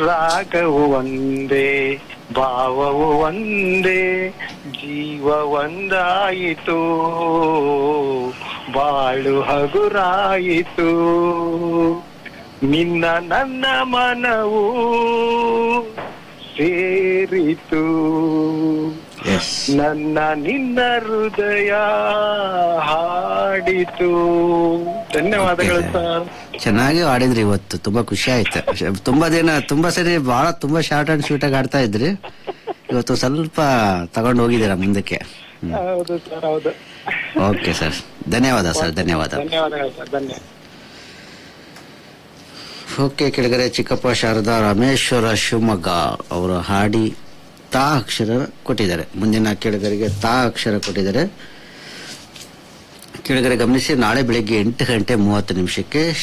ರಾಗವು ಒಂದೇ ಭಾವವು ಒಂದೇ ಜೀವ ಒಂದಾಯಿತು ಬಾಳು ಹಗುರಾಯಿತು ನಿನ್ನ ನನ್ನ ಮನವು ಸೇರಿತು ಎಸ್ ನನ್ನ ನಿನ್ನ ಹೃದಯ ಹಾಡಿತು ಧನ್ಯವಾದಗಳು Okay, ಸರ್ ಚೆನ್ನಾಗಿ ಆಡಿದ್ರಿ ಇವತ್ತು ತುಂಬಾ ಖುಷಿ ಆಯ್ತು ಶ- ತುಂಬಾ ದಿನ ತುಂಬಾ ಸರಿ ಬಹಳ ತುಂಬಾ ಶಾರ್ಟ್ ಅಂಡ್ ಸ್ವೀಟ್ ಆಗಿ ಆಡ್ತಾ ಇದ್ರಿ ಇವತ್ತು ಸ್ವಲ್ಪ ತಗೊಂಡು ಹೋಗಿದ್ದೀರಾ ಮುಂದಕ್ಕೆ ಹೌದು ಸರ್ ಹೌದು ಓಕೆ ಸರ್ ಧನ್ಯವಾದ ಸರ್ ಧನ್ಯವಾದ ಧನ್ಯವಾದಗಳು ಸರ್ ಧನ್ಯವಾದ ಓಕೆ ಕೆಳಗಡೆ ಚಿಕ್ಕಪ್ಪ ಶಾರದಾ ರಾಮೇಶ್ವರ ಶಿವಮೊಗ್ಗ ಅವರು ಹಾಡಿ ತಾ ಅಕ್ಷರ ಕೊಟ್ಟಿದ್ದಾರೆ ಮುಂದಿನ ಕೆಳಗರಿಗೆ ತಾ ಅಕ್ಷರ ಕೊಟ್ಟಿದ್ದಾರೆ ಕೆಳಗಡೆ ಗಮನಿಸಿ ನಾಳೆ ಬೆಳಿಗ್ಗೆ ಎಂಟು ಗಂಟೆ ಮೂವತ್ತು ನಿಮಿಷಕ್ಕೆ